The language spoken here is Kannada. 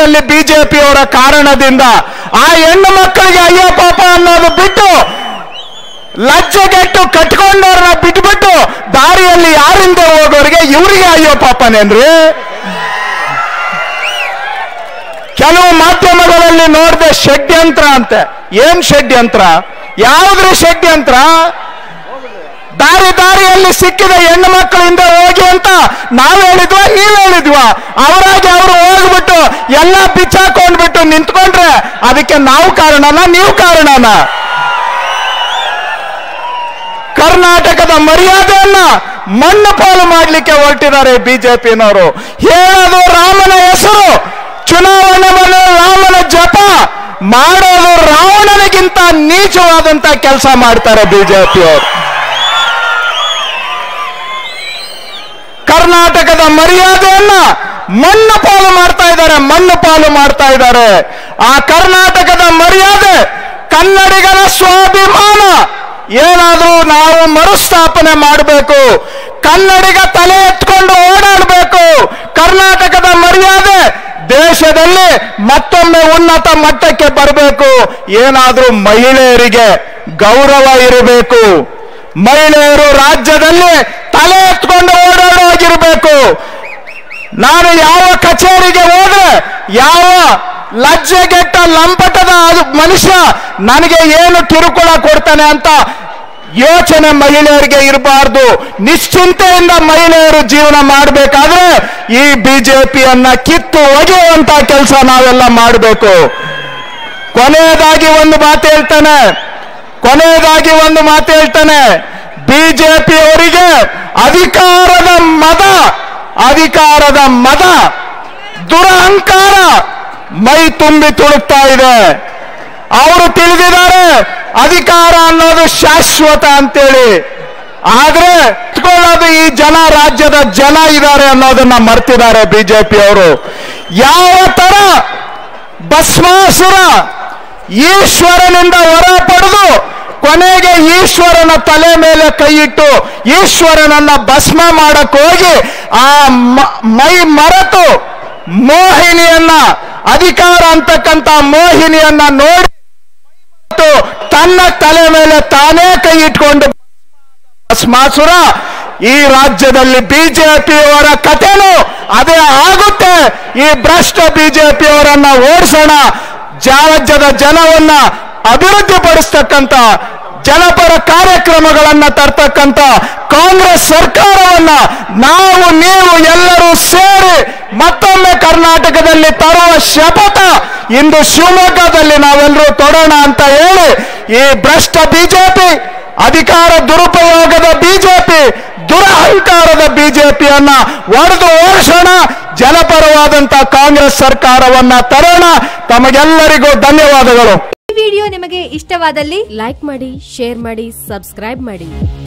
ರಾಜ್ಯದಲ್ಲಿ ಬಿಜೆಪಿಯವರ ಕಾರಣದಿಂದ ಆ ಹೆಣ್ಣು ಮಕ್ಕಳಿಗೆ ಅಯ್ಯೋ ಪಾಪ ಅನ್ನೋದು ಬಿಟ್ಟು ಲಜ್ಜೆಗೆಟ್ಟು ಕಟ್ಕೊಂಡವ್ರನ್ನ ಬಿಟ್ಬಿಟ್ಟು ದಾರಿಯಲ್ಲಿ ಯಾರಿಂದ ಹೋಗೋರಿಗೆ ಇವರಿಗೆ ಅಯ್ಯೋ ಪಾಪನೇನ್ರಿ ಕೆಲವು ಮಾಧ್ಯಮಗಳಲ್ಲಿ ನೋಡಿದೆ ಷಡ್ಯಂತ್ರ ಅಂತೆ ಏನ್ ಷಡ್ಯಂತ್ರ ಯಾವ್ದ್ರ ಷಡ್ಯಂತ್ರ ದಾರಿ ದಾರಿಯಲ್ಲಿ ಸಿಕ್ಕಿದ ಹೆಣ್ಣು ಮಕ್ಕಳಿಂದ ಹೋಗಿ ಅಂತ ನಾವ್ ಹೇಳಿದ್ವಾ ನೀವ್ ಹೇಳಿದ್ವಾ ಅವರಾಗಿ ಅವರು ಹೋಗ್ಬಿಟ್ಟು ಎಲ್ಲ ಬಿಚ್ಚಾಕೊಂಡ್ಬಿಟ್ಟು ನಿಂತ್ಕೊಂಡ್ರೆ ಅದಕ್ಕೆ ನಾವು ಕಾರಣನ ನೀವು ಕಾರಣನ ಕರ್ನಾಟಕದ ಮರ್ಯಾದೆಯನ್ನ ಮಣ್ಣು ಪಾಲು ಮಾಡಲಿಕ್ಕೆ ಹೊರಟಿದ್ದಾರೆ ಬಿಜೆಪಿನವರು ಹೇಳೋದು ರಾಮನ ಹೆಸರು ಚುನಾವಣೆ ಮೇಲೆ ರಾಮನ ಜಪ ಮಾಡೋದು ರಾವಣನಿಗಿಂತ ನೀಚವಾದಂತ ಕೆಲಸ ಮಾಡ್ತಾರೆ ಬಿಜೆಪಿಯವರು ಕರ್ನಾಟಕದ ಮರ್ಯಾದೆಯನ್ನ ಮಣ್ಣು ಪಾಲು ಮಾಡ್ತಾ ಇದ್ದಾರೆ ಮಣ್ಣು ಪಾಲು ಮಾಡ್ತಾ ಇದ್ದಾರೆ ಆ ಕರ್ನಾಟಕದ ಮರ್ಯಾದೆ ಕನ್ನಡಿಗರ ಸ್ವಾಭಿಮಾನ ಏನಾದ್ರೂ ನಾವು ಮರುಸ್ಥಾಪನೆ ಮಾಡಬೇಕು ಕನ್ನಡಿಗ ತಲೆ ಎತ್ಕೊಂಡು ಓಡಾಡಬೇಕು ಕರ್ನಾಟಕದ ಮರ್ಯಾದೆ ದೇಶದಲ್ಲಿ ಮತ್ತೊಮ್ಮೆ ಉನ್ನತ ಮಟ್ಟಕ್ಕೆ ಬರಬೇಕು ಏನಾದ್ರೂ ಮಹಿಳೆಯರಿಗೆ ಗೌರವ ಇರಬೇಕು ಮಹಿಳೆಯರು ರಾಜ್ಯದಲ್ಲಿ ತಲೆ ಎತ್ಕೊಂಡು ಓಡಾಡೋಗಿರ್ಬೇಕು ನಾನು ಯಾವ ಕಚೇರಿಗೆ ಹೋದ್ರೆ ಯಾವ ಲಜ್ಜೆಗೆಟ್ಟ ಲಂಪಟದ ಅದು ಮನುಷ್ಯ ನನಗೆ ಏನು ಕಿರುಕುಳ ಕೊಡ್ತಾನೆ ಅಂತ ಯೋಚನೆ ಮಹಿಳೆಯರಿಗೆ ಇರಬಾರ್ದು ನಿಶ್ಚಿಂತೆಯಿಂದ ಮಹಿಳೆಯರು ಜೀವನ ಮಾಡಬೇಕಾದ್ರೆ ಈ ಬಿಜೆಪಿಯನ್ನ ಕಿತ್ತು ಒಗೆಯುವಂತ ಕೆಲಸ ನಾವೆಲ್ಲ ಮಾಡಬೇಕು ಕೊನೆಯದಾಗಿ ಒಂದು ಮಾತು ಹೇಳ್ತಾನೆ ಕೊನೆಯದಾಗಿ ಒಂದು ಮಾತು ಹೇಳ್ತಾನೆ ಬಿಜೆಪಿಯವರಿಗೆ ಅಧಿಕಾರದ ಮದ ಅಧಿಕಾರದ ಮದ ದುರಹಂಕಾರ ಮೈ ತುಂಬಿ ತುಳುಕ್ತಾ ಇದೆ ಅವರು ತಿಳಿದಿದ್ದಾರೆ ಅಧಿಕಾರ ಅನ್ನೋದು ಶಾಶ್ವತ ಅಂತೇಳಿ ಆದ್ರೆ ಇಟ್ಕೊಳ್ಳೋದು ಈ ಜನ ರಾಜ್ಯದ ಜನ ಇದ್ದಾರೆ ಅನ್ನೋದನ್ನ ಮರ್ತಿದ್ದಾರೆ ಬಿಜೆಪಿಯವರು ಯಾವ ತರ ಭಸ್ಮಾಸುರ ಈಶ್ವರನಿಂದ ಹೊರ ಪಡೆದು ಕೊನೆಗೆ ಈಶ್ವರನ ತಲೆ ಮೇಲೆ ಕೈಯಿಟ್ಟು ಈಶ್ವರನನ್ನ ಭಸ್ಮ ಮಾಡಕ್ ಹೋಗಿ ಆ ಮ- ಮೈ ಮರೆತು ಮೋಹಿನಿಯನ್ನ ಅಧಿಕಾರ ಅಂತಕ್ಕಂಥ ಮೋಹಿನಿಯನ್ನ ನೋಡಿ ಮತ್ತು ತನ್ನ ತಲೆ ಮೇಲೆ ತಾನೇ ಕೈ ಇಟ್ಕೊಂಡು ಭಸ್ಮಾಸುರ ಈ ರಾಜ್ಯದಲ್ಲಿ ಬಿಜೆಪಿಯವರ ಕಥೆನೂ ಅದೇ ಆಗುತ್ತೆ ಈ ಭ್ರಷ್ಟ ಬಿಜೆಪಿಯವರನ್ನ ಓಡಿಸೋಣ ರಾಜ್ಯದ ಜನವನ್ನ ಅಭಿವೃದ್ಧಿಪಡಿಸ್ತಕ್ಕಂಥ ಜನಪರ ಕಾರ್ಯಕ್ರಮಗಳನ್ನ ತರ್ತಕ್ಕಂಥ ಕಾಂಗ್ರೆಸ್ ಸರ್ಕಾರವನ್ನ ನಾವು ನೀವು ಎಲ್ಲರೂ ಸೇರಿ ಮತ್ತೊಮ್ಮೆ ಕರ್ನಾಟಕದಲ್ಲಿ ತರುವ ಶಪಥ ಇಂದು ಶಿವಮೊಗ್ಗದಲ್ಲಿ ನಾವೆಲ್ಲರೂ ತೊಡೋಣ ಅಂತ ಹೇಳಿ ಈ ಭ್ರಷ್ಟ ಬಿಜೆಪಿ ಅಧಿಕಾರ ದುರುಪಯೋಗದ ಬಿಜೆಪಿ ದುರಹಂಕಾರದ ಬಿಜೆಪಿಯನ್ನ ಒಡೆದು ಓಡಿಸೋಣ ಜನಪರವಾದಂತ ಕಾಂಗ್ರೆಸ್ ಸರ್ಕಾರವನ್ನ ತರೋಣ ತಮಗೆಲ್ಲರಿಗೂ ಧನ್ಯವಾದಗಳು ಈ ವಿಡಿಯೋ ನಿಮಗೆ ಇಷ್ಟವಾದಲ್ಲಿ ಲೈಕ್ ಮಾಡಿ ಶೇರ್ ಮಾಡಿ ಸಬ್ಸ್ಕ್ರೈಬ್ ಮಾಡಿ